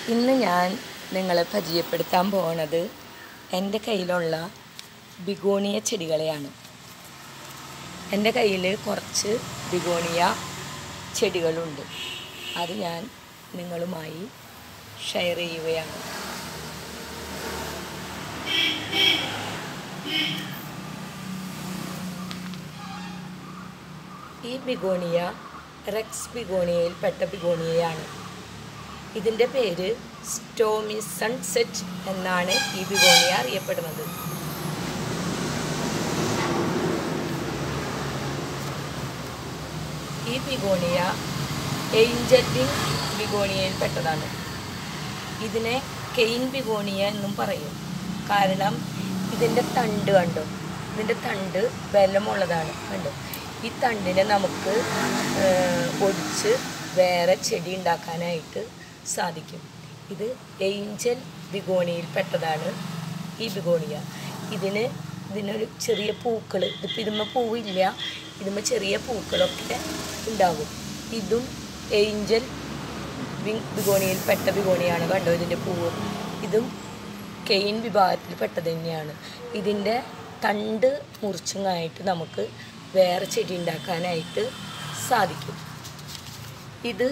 ഇന്ന് ഞാൻ നിങ്ങളെ പരിചയപ്പെടുത്താൻ പോണത് എൻ്റെ കയ്യിലുള്ള ബിഗോണിയ ചെടികളെയാണ് എൻ്റെ കയ്യിൽ കുറച്ച് ബിഗോണിയ ചെടികളുണ്ട് അത് ഞാൻ നിങ്ങളുമായി ഷെയർ ചെയ്യുകയാണ് ഈ ബിഗോണിയ റെക്സ് ബിഗോണിയയിൽ പെട്ട ബിഗോണിയയാണ് ഇതിൻ്റെ പേര് സ്റ്റോമി സൺസെറ്റ് എന്നാണ് ഈ ബിഗോണിയ അറിയപ്പെടുന്നത് ഈ ബിഗോണിയ എയിഞ്ചലിംഗ് ബിഗോണിയയിൽ പെട്ടതാണ് ഇതിനെ കെയിൻ ബിഗോണിയ എന്നും പറയും കാരണം ഇതിൻ്റെ തണ്ട് കണ്ടോ ഇതിൻ്റെ തണ്ട് ബലമുള്ളതാണ് കണ്ടോ ഈ തണ്ടിനെ നമുക്ക് ഏഹ്, ഒടിച്ച് വേറെ ചെടി ഉണ്ടാക്കാനായിട്ട് സാധിക്കും ഇത് ഏഞ്ചൽ ബിഗോണിയിൽ പെട്ടതാണ് ഈ ബിഗോണിയ ഇതിന് ഇതിനൊരു ചെറിയ പൂക്കൾ ഇതിപ്പോൾ ഇതുമ്മ പൂവില്ല ഇതുമ്മ ചെറിയ പൂക്കളൊക്കെ ഉണ്ടാകും ഇതും ഏഞ്ചൽ ബി- ബിഗോണിയിൽ പെട്ട ബിഗോണിയാണ് കണ്ടോ ഇതിൻ്റെ പൂവ് ഇതും കെയിൻ വിഭാഗത്തിൽ പെട്ടത് തന്നെയാണ് ഇതിൻ്റെ തണ്ട് മുറിച്ചുങ്ങായിട്ട് നമുക്ക് വേറെ ചെടി ഉണ്ടാക്കാനായിട്ട് സാധിക്കും ഇത്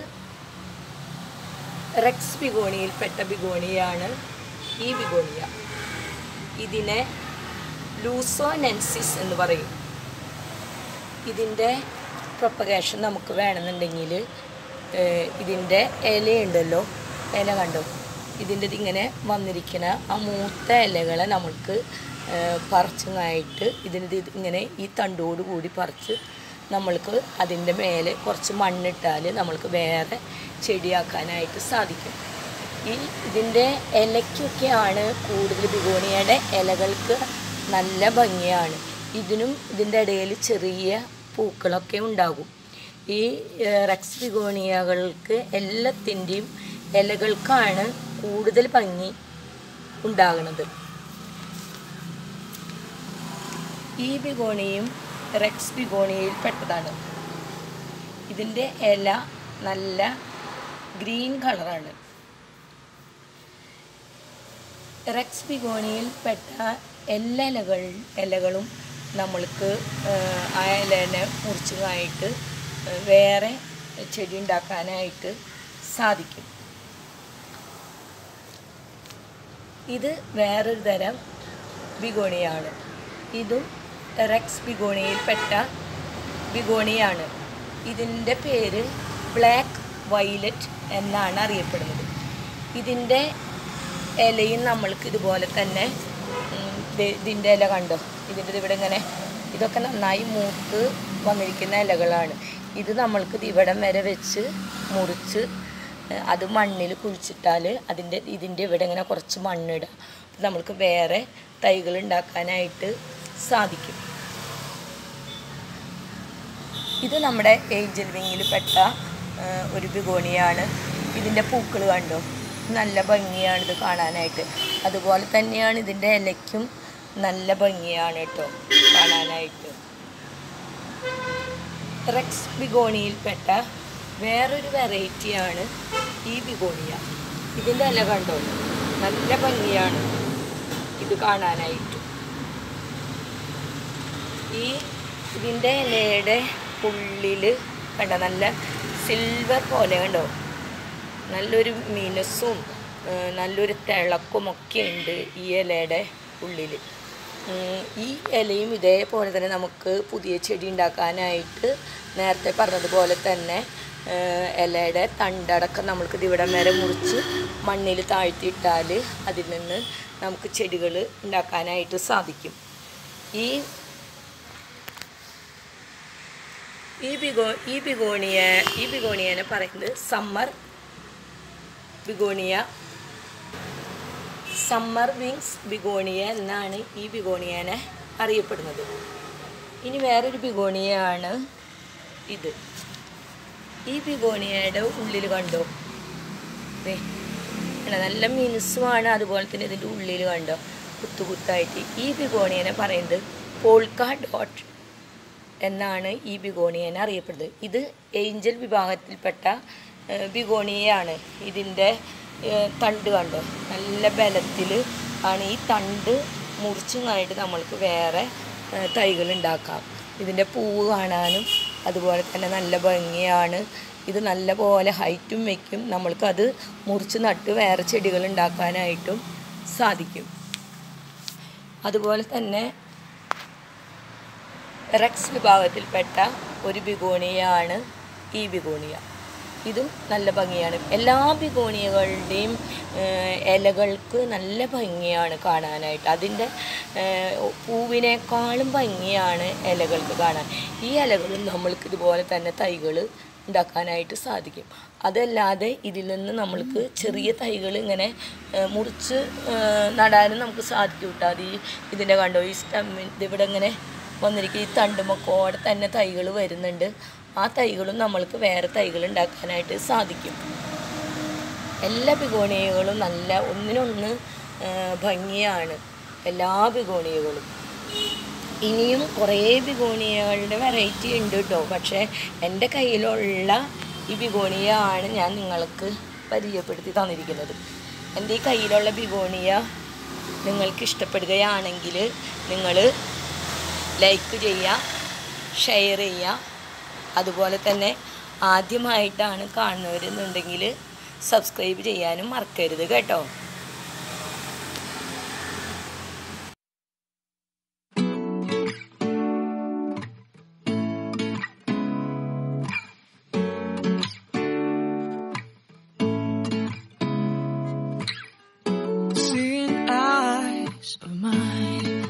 റെക്സ് ബിഗോണിയിൽ പെട്ട ബിഗോണിയാണ് ഈ ബിഗോണിയ ഇതിനെ ലൂസോനെൻസിസ് എന്ന് പറയും ഇതിൻ്റെ പ്രൊപ്പഗേഷൻ നമുക്ക് വേണമെന്നുണ്ടെങ്കിൽ ഇതിൻ്റെ ഇലയുണ്ടല്ലോ ഇല കണ്ടോ ഇതിൻ്റെ ഇതിങ്ങനെ വന്നിരിക്കുന്ന ആ മൂത്ത ഇലകളെ നമ്മൾക്ക് പറിച്ചങ്ങായിട്ട് ഇതിൻ്റെ ഇത് ഇങ്ങനെ ഈ തണ്ടോട് കൂടി പറിച്ച് നമ്മൾക്ക് അതിൻ്റെ മേലെ കുറച്ച് മണ്ണിട്ടാൽ നമ്മൾക്ക് വേറെ ചെടിയാക്കാനായിട്ട് സാധിക്കും ഈ ഇതിൻ്റെ ഇലയ്ക്കൊക്കെയാണ് കൂടുതൽ ബിഗോണിയയുടെ ഇലകൾക്ക് നല്ല ഭംഗിയാണ് ഇതിനും ഇതിൻ്റെ ഇടയിൽ ചെറിയ പൂക്കളൊക്കെ ഉണ്ടാകും ഈ ഏഹ്, റെക്സ് ബിഗോണിയകൾക്ക് എല്ലാത്തിൻ്റെയും ഇലകൾക്കാണ് കൂടുതൽ ഭംഗി ഉണ്ടാകുന്നത് ഈ ബിഗോണിയും റെക്സ് ബിഗോണിയയിൽ പെട്ടതാണ് ഇതിൻ്റെ ഇല നല്ല ഗ്രീൻ കളറാണ് റെക്സ് ബിഗോണിയിൽ പെട്ട എല്ലാ ഇലകൾ ഇലകളും നമ്മൾക്ക് ഏഹ്, ആ ഇലേനെ മുറിച്ചുമായിട്ട് വേറെ ചെടി ഉണ്ടാക്കാനായിട്ട് സാധിക്കും ഇത് വേറൊരു തരം ബിഗോണിയാണ് ഇതും റെക്സ് ബിഗോണിയിൽപ്പെട്ട ബിഗോണിയാണ് ഇതിൻ്റെ പേര് ബ്ലാക്ക് വൈലറ്റ് എന്നാണ് അറിയപ്പെടുന്നത് ഇതിൻ്റെ ഇലയും നമ്മൾക്ക് ഇതുപോലെ തന്നെ ഉം, ദേ ഇതിൻ്റെ ഇല കണ്ടോ ഇതിൻ്റെ ഇത് ഇവിടെ ഇങ്ങനെ ഇതൊക്കെ നന്നായി മൂത്ത് വന്നിരിക്കുന്ന ഇലകളാണ് ഇത് നമ്മൾക്ക് ഇത് ഇവിടം വരെ വെച്ച് മുറിച്ച് ഏഹ്, അത് മണ്ണിൽ കുഴിച്ചിട്ടാൽ അതിൻ്റെ ഇതിൻ്റെ ഇവിടെ ഇങ്ങനെ കുറച്ച് മണ്ണിടുക അപ്പോൾ നമ്മൾക്ക് വേറെ തൈകൾ ഉണ്ടാക്കാനായിട്ട് സാധിക്കും ഇത് നമ്മുടെ ഏഞ്ചൽ വിങ്ങിൽ പെട്ട ആ, ഒരു ബിഗോണിയാണ് ഇതിൻ്റെ പൂക്കൾ കണ്ടോ നല്ല ഭംഗിയാണ് ഇത് കാണാനായിട്ട് അതുപോലെ തന്നെയാണ് ഇതിൻ്റെ ഇലയ്ക്കും നല്ല ഭംഗിയാണ് കേട്ടോ കാണാനായിട്ട് റെക്സ് ബിഗോണിയിൽപ്പെട്ട വേറൊരു വെറൈറ്റിയാണ് ഈ ബിഗോണിയ ഇതിൻ്റെ ഇല കണ്ടോ നല്ല ഭംഗിയാണ് ഇത് കാണാനായിട്ട് ഈ ഇതിൻ്റെ ഇലയുടെ ഉള്ളിൽ കണ്ട നല്ല സിൽവർ പോലെ കണ്ടോ നല്ലൊരു മിനുസും ആ, നല്ലൊരു തിളക്കും ഒക്കെ ഉണ്ട് ഈ ഇലയുടെ ഉള്ളിൽ ഉം, ഈ ഇലയും ഇതേപോലെ തന്നെ നമുക്ക് പുതിയ ചെടി ഉണ്ടാക്കാനായിട്ട് നേരത്തെ പറഞ്ഞതുപോലെ തന്നെ ആ, ഇലയുടെ തണ്ടടക്കം നമ്മൾക്ക് ഇതിവിടം വരെ മുറിച്ച് മണ്ണിൽ താഴ്ത്തിയിട്ടാൽ അതിൽ നിന്ന് നമുക്ക് ചെടികൾ ഉണ്ടാക്കാനായിട്ട് സാധിക്കും ഈ ഈ ബിഗോ ഈ ബിഗോണിയ ഈ ബിഗോണിയനെ പറയുന്നത് summer begonia summer wings begonia എന്നാണ് ഈ ബിഗോണിയനെ അറിയപ്പെടുന്നത് ഇനി വേറൊരു ബിഗോണിയാണ് ഇത് ഈ ബിഗോണിയയുടെ ഉള്ളിൽ കണ്ടോ ദേ, കണ്ടോ? നല്ല മിനുസുമാണ് അതുപോലെ തന്നെ ഇതിൻ്റെ ഉള്ളിൽ കണ്ടോ കുത്തു കുത്തായിട്ട് ഈ ബിഗോണിയനെ പറയുന്നത് പോൾക്ക ഡോട്ട് എന്നാണ് ഈ ബിഗോണിയനെ അറിയപ്പെടുന്നത് ഇത് ഏഞ്ചൽ വിഭാഗത്തിൽപ്പെട്ട ഏഹ്, ബിഗോണിയയാണ് ഇതിൻ്റെ ഏഹ്, തണ്ട് കണ്ടോ നല്ല ബലത്തിൽ ആണ് ഈ തണ്ട് മുറിച്ചുമായിട്ട് നമ്മൾക്ക് വേറെ ഏഹ്, തൈകൾ ഉണ്ടാക്കാം ഇതിൻ്റെ പൂവ് കാണാനും അതുപോലെ തന്നെ നല്ല ഭംഗിയാണ് ഇത് നല്ല പോലെ ഹൈറ്റും വയ്ക്കും നമ്മൾക്കത് മുറിച്ച് നട്ട് വേറെ ചെടികൾ ഉണ്ടാക്കാനായിട്ടും സാധിക്കും അതുപോലെ തന്നെ റെക്സ് വിഭാഗത്തിൽപ്പെട്ട ഒരു ബിഗോണിയാണ് ഈ ബിഗോണിയ ഇതും നല്ല ഭംഗിയാണ് എല്ലാ ബിഗോണിയകളുടെയും ഏഹ്, ഇലകൾക്ക് നല്ല ഭംഗിയാണ് കാണാനായിട്ട് അതിൻ്റെ ഏഹ്, പൂവിനേക്കാളും ഭംഗിയാണ് ഇലകൾക്ക് കാണാൻ ഈ ഇലകളും നമ്മൾക്ക് ഇതുപോലെ തന്നെ തൈകൾ ഉണ്ടാക്കാനായിട്ട് സാധിക്കും അതല്ലാതെ ഇതിൽ നിന്ന് നമ്മൾക്ക് ചെറിയ തൈകൾ ഇങ്ങനെ ഏഹ്, മുറിച്ച് ഏഹ്, നടാനും നമുക്ക് സാധിക്കും കേട്ടോ അത് ഈ ഇതിൻ്റെ കണ്ടോ ഈ സ്റ്റമ്മിൽ ഇതിവിടെ ഇങ്ങനെ വന്നിരിക്കും ഈ തണ്ടുമൊക്കോടെ തന്നെ തൈകൾ വരുന്നുണ്ട് ആ തൈകളും നമ്മൾക്ക് വേറെ തൈകൾ ഉണ്ടാക്കാനായിട്ട് സാധിക്കും എല്ലാ ബിഗോണിയകളും നല്ല ഒന്നിനൊന്ന് ആ, ഭംഗിയാണ് എല്ലാ ബിഗോണിയകളും ഇനിയും കുറേ ബിഗോണിയകളുടെ വെറൈറ്റി ഉണ്ട് കേട്ടോ പക്ഷേ എൻ്റെ കയ്യിലുള്ള ഈ ബിഗോണിയ ആണ് ഞാൻ നിങ്ങൾക്ക് പരിചയപ്പെടുത്തി തന്നിരിക്കുന്നത് എൻ്റെ ഈ കയ്യിലുള്ള ബിഗോണിയ നിങ്ങൾക്ക് ഇഷ്ടപ്പെടുകയാണെങ്കിൽ നിങ്ങൾ ലൈക്ക് ചെയ്യുക ഷെയർ ചെയ്യുക അതുപോലെ തന്നെ ആദ്യമായിട്ടാണ് കാണുന്നവരെന്നുണ്ടെങ്കിൽ സബ്സ്ക്രൈബ് ചെയ്യാനും മറക്കരുത് കേട്ടോ Seeing eyes of mine.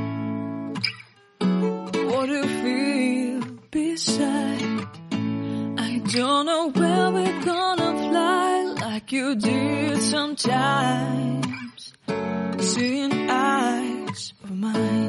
What do you feel beside? I don't know where we're gonna fly like you did sometimes. Seeing eyes of mine.